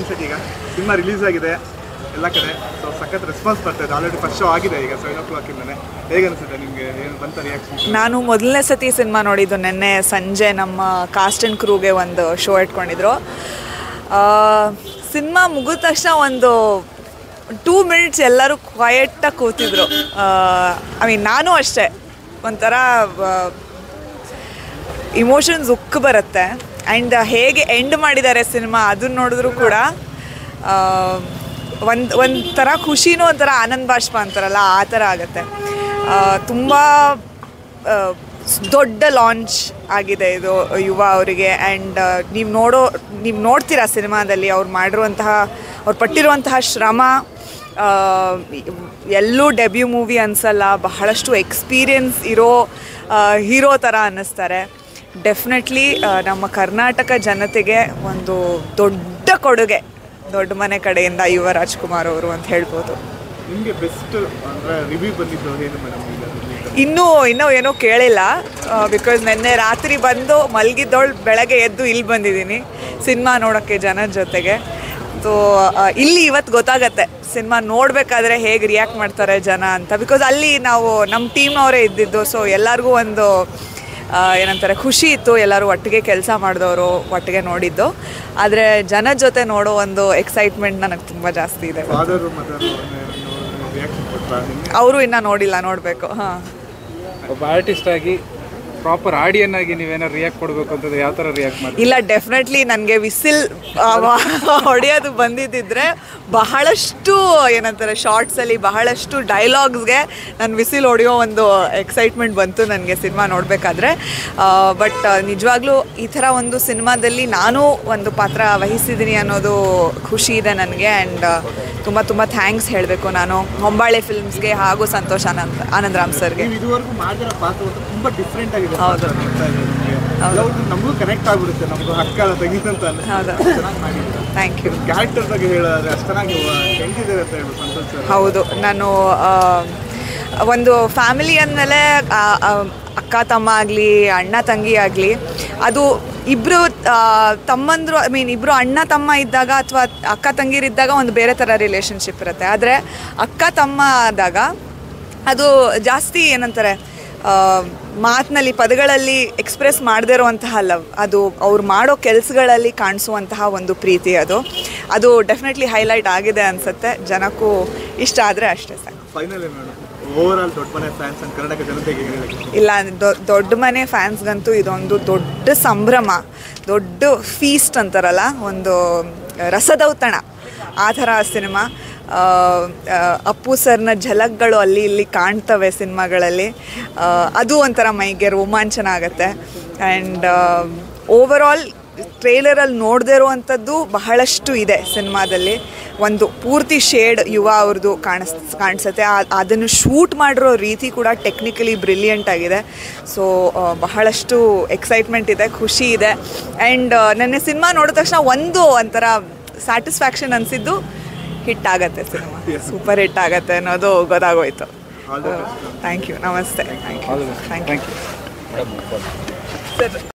ಅನ್ಸುತ್ತೆ ಈಗ cinema release ಆಗಿದೆ ಎಲ್ಲ ಕಡೆ ಸೊ ಸಖತ್ ರೆಸ್ಪಾನ್ಸ್ ಬರ್ತಾ ಇದೆ ಆಲ್ರೆಡಿ ಫಸ್ಟ್ ಶೋ ಆಗಿದೆ ಈಗ ಸೆವೆನ್ ಓ ಕ್ಲಾಕಿಂದನೇ ಹೇಗೆ ಅನಿಸುತ್ತೆ ನಿಮಗೆ ಏನು ಬಂತ ರಿಯಾಕ್ಷನ್ ನಾನು ಮೊದಲನೇ ಸತಿ ಸಿನಿಮಾ ನೋಡಿದ್ದು ನಿನ್ನೆ ಸಂಜೆ ನಮ್ಮ ಕಾಸ್ಟ್ ಆ್ಯಂಡ್ ಕ್ರೂಗೆ ಒಂದು ಶೋ ಇಟ್ಕೊಂಡಿದ್ರು ಸಿನಿಮಾ ಮುಗಿದ ತಕ್ಷಣ ಒಂದು ಟೂ ಮಿನಿಟ್ಸ್ ಎಲ್ಲರೂ ಕ್ವಯೆಟ್ಟಾಗಿ ಕೂತಿದ್ರು ಐ ಮೀನ್ ನಾನು ಅಷ್ಟೇ ಒಂಥರ ಇಮೋಷನ್ಸ್ ಉಕ್ಕು ಬರುತ್ತೆ ಆ್ಯಂಡ್ ಹೇಗೆ ಎಂಡ್ ಮಾಡಿದ್ದಾರೆ ಸಿನಿಮಾ ಅದನ್ನ ನೋಡಿದ್ರು ಕೂಡ ಒಂದು ಒಂಥರ ಖುಷಿನೂ ಒಂಥರ ಆನಂದ ಬಾಷ್ಪ ಅಂತಾರಲ್ಲ ಆ ಥರ ಆಗುತ್ತೆ ತುಂಬ ದೊಡ್ಡ ಲಾಂಚ್ ಆಗಿದೆ ಇದು ಯುವ ಅವರಿಗೆ ಆ್ಯಂಡ್ ನೀವು ನೋಡೋ ನೀವು ನೋಡ್ತೀರಾ ಸಿನಿಮಾದಲ್ಲಿ ಅವ್ರು ಮಾಡಿರುವಂತಹ ಅವ್ರು ಪಟ್ಟಿರುವಂತಹ ಶ್ರಮ ಆ, ಎಲ್ಲೂ ಡೆಬ್ಯೂ ಮೂವಿ ಅನಿಸಲ್ಲ ಬಹಳಷ್ಟು ಎಕ್ಸ್ಪೀರಿಯನ್ಸ್ ಇರೋ ಹೀರೋ ಥರ ಅನ್ನಿಸ್ತಾರೆ ಡೆಫಿನೆಟ್ಲಿ ನಮ್ಮ ಕರ್ನಾಟಕ ಜನತೆಗೆ ಒಂದು ದೊಡ್ಡ ಕೊಡುಗೆ ದೊಡ್ಡ ಮನೆ ಕಡೆಯಿಂದ ಯುವ ರಾಜ್ಕುಮಾರ್ ಅವರು ಅಂತ ಹೇಳ್ಬೋದು ನಿಮಗೆ ಬೆಸ್ಟ್ ಅಂದರೆ ರಿವ್ಯೂ ಬಂದಿದ್ದು ಏನು ಮೇಡಮ್ ಈಗ release? ಇನ್ನೂ ಇನ್ನೂ ಏನೂ ಕೇಳಿಲ್ಲ ಬಿಕಾಸ್ ನಿನ್ನೆ ರಾತ್ರಿ ಬಂದು ಮಲಗಿದ್ದವಳು ಬೆಳಗ್ಗೆ ಎದ್ದು ಇಲ್ಲಿ ಬಂದಿದ್ದೀನಿ ಸಿನಿಮಾ ನೋಡೋಕ್ಕೆ ಜನದ ಜೊತೆಗೆ ಸೊ ಇಲ್ಲಿ ಇವತ್ತು ಗೊತ್ತಾಗತ್ತೆ ಸಿನಿಮಾ ನೋಡಬೇಕಾದ್ರೆ ಹೇಗೆ ರಿಯಾಕ್ಟ್ ಮಾಡ್ತಾರೆ ಜನ ಅಂತ ಬಿಕಾಸ್ ಅಲ್ಲಿ ನಾವು ನಮ್ಮ ಟೀಮ್ನವರೇ ಇದ್ದಿದ್ದು ಸೊ ಎಲ್ಲರಿಗೂ ಒಂದು ಆ, ಏನಂತಾರೆ ಖುಷಿ ಇತ್ತು ಎಲ್ಲರೂ ಒಟ್ಟಿಗೆ ಕೆಲಸ ಮಾಡಿದವರು ಒಟ್ಟಿಗೆ ನೋಡಿದ್ದು ಆದರೆ ಜನದ ಜೊತೆ ನೋಡೋ ಒಂದು ಎಕ್ಸೈಟ್ಮೆಂಟ್ ನನಗೆ ತುಂಬ ಜಾಸ್ತಿ ಇದೆ ಫಾದರು ಮದರ್ ರಿಯಾಕ್ಷನ್ ಕೊಟ್ರಾ ನಿಮಗೆ ಅವರು ಇನ್ನೂ ನೋಡಿಲ್ಲ ನೋಡಬೇಕು ಹಾಂ ಒಬ್ಬ ಆರ್ಟಿಸ್ಟ್ ಆಗಿ ಪ್ರಾಪರ್ ಆಡಿಯನ್ ಆಗಿ ನೀವೇನಾದ್ರು ರಿಯಾಕ್ಟ್ ಕೊಡಬೇಕು ಅಂತಂದ್ರೆ ಯಾವ ಥರ ರಿಯಾಕ್ಟ್ ಮಾಡಿ ಇಲ್ಲ ಡೆಫಿನೆಟ್ಲಿ ನನಗೆ ವಿಸಿಲ್ ಹೊಡೆಯೋದು ಬಂದಿದ್ದಿದ್ರೆ ಬಹಳಷ್ಟು ಏನಂತಾರೆ ಶಾರ್ಟ್ಸಲ್ಲಿ ಬಹಳಷ್ಟು ಡೈಲಾಗ್ಸ್ಗೆ ನಾನು ವಿಸಿಲ್ ಹೊಡೆಯೋ ಒಂದು ಎಕ್ಸೈಟ್ಮೆಂಟ್ ಬಂತು ನನಗೆ ಸಿನಿಮಾ ನೋಡಬೇಕಾದ್ರೆ ಬಟ್ ನಿಜವಾಗ್ಲೂ ಈ ಥರ ಒಂದು ಸಿನಿಮಾದಲ್ಲಿ ನಾನು ಒಂದು ಪಾತ್ರ ವಹಿಸಿದ್ದೀನಿ ಅನ್ನೋದು ಖುಷಿ ಇದೆ ನನಗೆ ಆ್ಯಂಡ್ ತುಂಬ ತುಂಬ ಥ್ಯಾಂಕ್ಸ್ ಹೇಳಬೇಕು ನಾನು ಹೊಂಬಾಳೆ ಫಿಲ್ಮ್ಸ್ಗೆ ಹಾಗೂ ಸಂತೋಷ್ ಆನಂದ್ ಆನಂದರಾಮ್ ಸರ್ಗೆ ನೀವು ಇದುವರೆಗೂ ಮಾಡಿರೋ ಪಾತ್ರ ಒಂದು ತುಂಬಾ ಡಿಫ್ರೆಂಟ್ ಆಗಿದೆ ಹೌದು. ಪಾತ್ರ ಅನಿಸ್ತಾ ಇದೆ ನಿಮ್ಗೆ. ಯಾವ್ದು ನಮಗೂ ಕನೆಕ್ಟ್ ಆಗ್ಬಿಡುತ್ತೆ ನಮ್ಗೆ ಅಕ್ಕ ತೆಗಿತಂತ ಹೌದು. ಚೆನ್ನಾಗಿ ಮಾಡಿದ್ರು ಥ್ಯಾಂಕ್ ಯು ಕ್ಯಾರೆಕ್ಟರ್ ಬಗ್ಗೆ ಹೇಳೋದ್ರೆ ಅಷ್ಟು ಚೆನ್ನಾಗಿ ಹೆಂಗಿದ್ದಾರೆ ಅಂತ ಹೇಳ್ಬೋದು ಸಂತೋಷ್ ಸರ್ ಹೌದು ನಾನು ಆ, ಒಂದು ಫ್ಯಾಮಿಲಿ ಅಂದಮೇಲೆ ಅಕ್ಕ ತಮ್ಮ ಆಗಲಿ ಅಣ್ಣ ತಂಗಿ ಆಗಲಿ ಅದು ಇಬ್ಬರು ತಮ್ಮಂದರು ಐ ಮೀನ್ ಇಬ್ಬರು ಅಣ್ಣ ತಮ್ಮ ಇದ್ದಾಗ ಅಥವಾ ಅಕ್ಕ ತಂಗಿರಿದ್ದಾಗ ಒಂದು ಬೇರೆ ಥರ ರಿಲೇಷನ್ಶಿಪ್ ಇರುತ್ತೆ ಆದರೆ ಅಕ್ಕ ತಮ್ಮ ಆದಾಗ ಅದು ಜಾಸ್ತಿ ಏನಂತಾರೆ ಮಾತಿನಲ್ಲಿ ಪದಗಳಲ್ಲಿ ಎಕ್ಸ್ಪ್ರೆಸ್ ಮಾಡದೇ ಇರುವಂತಹ ಲವ್ ಅದು ಅವ್ರು ಮಾಡೋ ಕೆಲಸಗಳಲ್ಲಿ ಕಾಣಿಸುವಂತಹ ಒಂದು ಪ್ರೀತಿ ಅದು ಅದು ಡೆಫಿನೆಟ್ಲಿ ಹೈಲೈಟ್ ಆಗಿದೆ ಅನಿಸುತ್ತೆ ಜನಕ್ಕೂ ಇಷ್ಟ ಆದರೆ ಅಷ್ಟೇ ಸಾಕು ಫೈನಲ್ ಏನು ಓವರ್ ಆಲ್ ದೊಡ್ಡ ಮನೆ ಫ್ಯಾನ್ಸ್ ಅಂಡ್ ಕರ್ನಾಟಕ ಜನತೆಗೆ ಏನ್ ಹೇಳಕ್ಕೆ ಇಲ್ಲ ದೊ- ದೊಡ್ಡ ಮನೆ ಫ್ಯಾನ್ಸ್ಗಂತೂ ಇದೊಂದು ದೊಡ್ಡ ಸಂಭ್ರಮ ದೊಡ್ಡ ಫೀಸ್ಟ್ ಅಂತಾರಲ್ಲ ಒಂದು ರಸದೌತಣ ಆ ಥರ ಸಿನಿಮಾ ಆ, ಆ, ಅಪ್ಪು ಸರ್ನ ಝಲಕ್ಗಳು ಅಲ್ಲಿ ಇಲ್ಲಿ ಕಾಣ್ತವೆ ಸಿನಿಮಾಗಳಲ್ಲಿ ಆ, ಅದು ಒಂಥರ ಮೈಗೆ ರೋಮಾಂಚನ ಆಗುತ್ತೆ ಆ್ಯಂಡ್ ಓವರ್ ಆಲ್ ಟ್ರೇಲರಲ್ಲಿ ನೋಡದೇ ಇರುವಂಥದ್ದು ಬಹಳಷ್ಟು ಇದೆ ಸಿನಿಮಾದಲ್ಲಿ ಒಂದು ಪೂರ್ತಿ ಶೇಡ್ ಯುವ ಅವ್ರದ್ದು ಕಾಣಿಸ್ ಕಾಣಿಸುತ್ತೆ ಆ- ಅದನ್ನು ಶೂಟ್ ಮಾಡಿರೋ ರೀತಿ ಕೂಡ ಟೆಕ್ನಿಕಲಿ ಬ್ರಿಲಿಯಂಟ್ ಆಗಿದೆ ಸೊ ಬಹಳಷ್ಟು ಎಕ್ಸೈಟ್ಮೆಂಟ್ ಇದೆ ಖುಷಿ ಇದೆ ಆ್ಯಂಡ್ ನನ್ನ ಸಿನಿಮಾ ನೋಡಿದ ತಕ್ಷಣ ಒಂದು ಒಂಥರ ಸ್ಯಾಟಿಸ್ಫ್ಯಾಕ್ಷನ್ ಅನಿಸಿದ್ದು ಹಿಟ್ ಆಗತ್ತೆ ಸಿನಿಮಾ ಸೂಪರ್ ಹಿಟ್ ಆಗತ್ತೆ ಅನ್ನೋದು ಗೊತ್ತಾಗೋಯ್ತು all the best thank you ನಮಸ್ತೆ thank you thank you thank you sir